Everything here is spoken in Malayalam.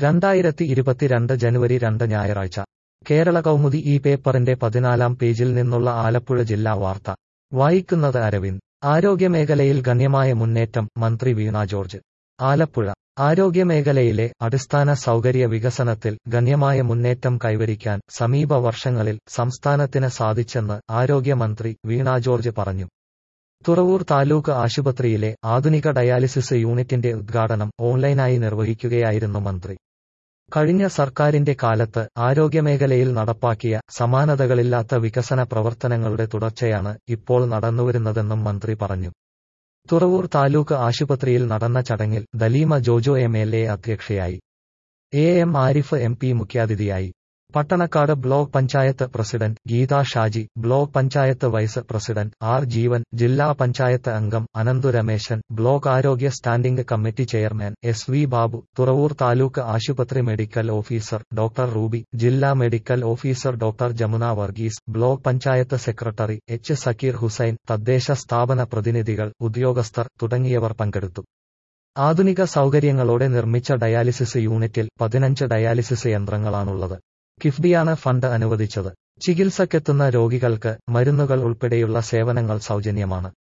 രണ്ടായിരത്തി ഇരുപത്തിരണ്ട് ജനുവരി രണ്ട് ഞായറാഴ്ച കേരള കൗമുദി ഈ പേപ്പറിന്റെ പതിനാലാം പേജിൽ നിന്നുള്ള ആലപ്പുഴ ജില്ലാ വാർത്ത വായിക്കുന്നത് അരവിന്ദ് ആരോഗ്യമേഖലയിൽ ഗണ്യമായ മുന്നേറ്റം മന്ത്രി വീണ ജോർജ് ആലപ്പുഴ ആരോഗ്യമേഖലയിലെ അടിസ്ഥാന സൗകര്യ വികസനത്തിൽ ഗണ്യമായ മുന്നേറ്റം കൈവരിക്കാൻ സമീപ വർഷങ്ങളിൽ സംസ്ഥാനത്തിന് സാധിച്ചെന്ന് ആരോഗ്യമന്ത്രി വീണ ജോർജ് പറഞ്ഞു തുറവൂർ താലൂക്ക് ആശുപത്രിയിലെ ആധുനിക ഡയാലിസിസ് യൂണിറ്റിന്റെ ഉദ്ഘാടനം ഓൺലൈനായി നിർവഹിക്കുകയായിരുന്നു മന്ത്രി കഴിഞ്ഞ സർക്കാരിന്റെ കാലത്ത് ആരോഗ്യമേഖലയിൽ നടപ്പാക്കിയ സമാനതകളില്ലാത്ത വികസന പ്രവർത്തനങ്ങളുടെ തുടർച്ചയാണ് ഇപ്പോൾ നടന്നുവരുന്നതെന്നും മന്ത്രി പറഞ്ഞു തുറവൂർ താലൂക്ക് ആശുപത്രിയിൽ നടന്ന ചടങ്ങിൽ Daleema Jojo M L A അധ്യക്ഷയായി A M Arif M P മുഖ്യാതിഥിയായി Pattanakkad block panchayat president Geetha Shaji block panchayat vice president R Jeevan ജില്ലാ പഞ്ചായത്ത് അംഗം അനന്തു രമേശൻ ബ്ലോക്ക് ആരോഗ്യ standing committee chairman S V Babu Thuravoor taluk ആശുപത്രി മെഡിക്കൽ ഓഫീസർ ഡോക്ടർ റൂബി ജില്ലാ medical officer doctor Jamuna Varghese block panchayat secretary H Sakeer Hussain തദ്ദേശ സ്ഥാപന പ്രതിനിധികൾ ഉദ്യോഗസ്ഥർ തുടങ്ങിയവർ പങ്കെടുത്തു ആധുനിക സൗകര്യങ്ങളോടെ നിർമ്മിച്ച ഡയാലിസിസ് യൂണിറ്റിൽ പതിനഞ്ച് ഡയാലിസിസ് യന്ത്രങ്ങളാണുള്ളത് കിഫ്ബിയാണ് ഫണ്ട് അനുവദിച്ചത് ചികിത്സക്കെത്തുന്ന രോഗികൾക്ക് മരുന്നുകൾ ഉൾപ്പെടെയുള്ള സേവനങ്ങൾ സൗജന്യമാണ്